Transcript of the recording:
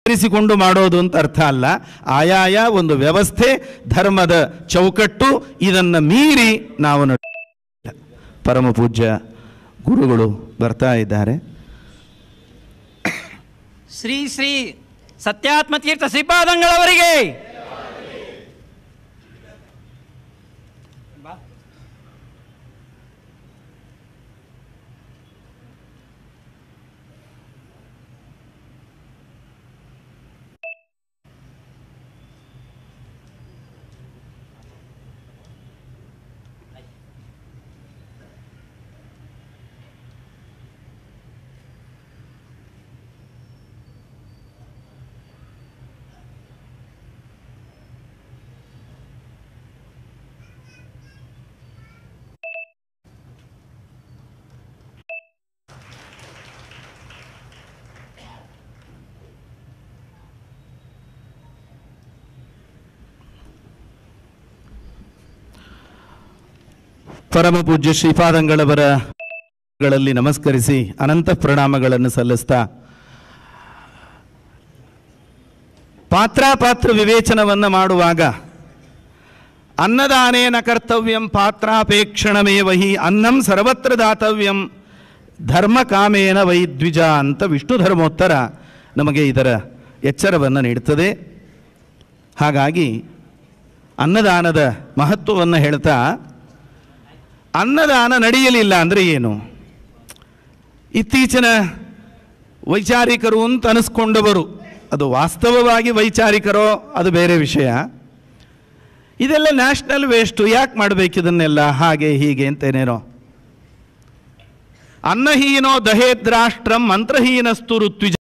ಇರಿಸಿಕೊಂಡು ಮಾಡೋದು ಅಂತ ಅರ್ಥ ಅಲ್ಲ ಆಯಾಯ ಒಂದು ವ್ಯವಸ್ಥೆ ಧರ್ಮದ ಚೌಕಟ್ಟು ಇದನ್ನು ಮೀರಿ ನಾವು ನಡೆ ಪರಮ ಪೂಜ್ಯ ಗುರುಗಳು ಬರ್ತಾ ಇದ್ದಾರೆ ಶ್ರೀ ಶ್ರೀ ಸತ್ಯಾತ್ಮತೀರ್ಥ ಶ್ರೀಪಾದಂಗಳವರಿಗೆ ಪರಮ ಪೂಜ್ಯ ಶ್ರೀಪಾದಂಗಳವರ ಗಳಲ್ಲಿ ನಮಸ್ಕರಿಸಿ ಅನಂತ ಪ್ರಣಾಮಗಳನ್ನು ಸಲ್ಲಿಸ್ತಾ ಪಾತ್ರಾಪಾತ್ರ ವಿವೇಚನವನ್ನು ಮಾಡುವಾಗ ಅನ್ನದಾನೇನ ಕರ್ತವ್ಯಂ ಪಾತ್ರಾಪೇಕ್ಷಣಮೇವ ಹಿ ಅನ್ನಂ ಸರ್ವತ್ರ ದಾತವ್ಯಂ ಧರ್ಮ ಕಾಮೇನ ವೈದ್ವಿಜ ಅಂತ ವಿಷ್ಣು ಧರ್ಮೋತ್ತರ ನಮಗೆ ಇದರ ಎಚ್ಚರವನ್ನು ನೀಡುತ್ತದೆ ಹಾಗಾಗಿ ಅನ್ನದಾನದ ಮಹತ್ವವನ್ನು ಹೇಳ್ತಾ ಅನ್ನದಾನ ನಡೆಯಲಿಲ್ಲ ಅಂದರೆ ಏನು ಇತ್ತೀಚಿನ ವೈಚಾರಿಕರು ಅಂತ ಅನಿಸ್ಕೊಂಡವರು ಅದು ವಾಸ್ತವವಾಗಿ ವೈಚಾರಿಕರೋ ಅದು ಬೇರೆ ವಿಷಯ ಇದೆಲ್ಲ ನ್ಯಾಷನಲ್ ವೇಸ್ಟು ಯಾಕೆ ಮಾಡಬೇಕು ಇದನ್ನೆಲ್ಲ ಹಾಗೆ ಹೀಗೆ ಅಂತೇನೇನೋ ಅನ್ನಹೀನೋ ದಹೇದ್ರಾಷ್ಟ್ರಂ ಮಂತ್ರಹೀನಸ್ತು ಋತ್ವಿಜ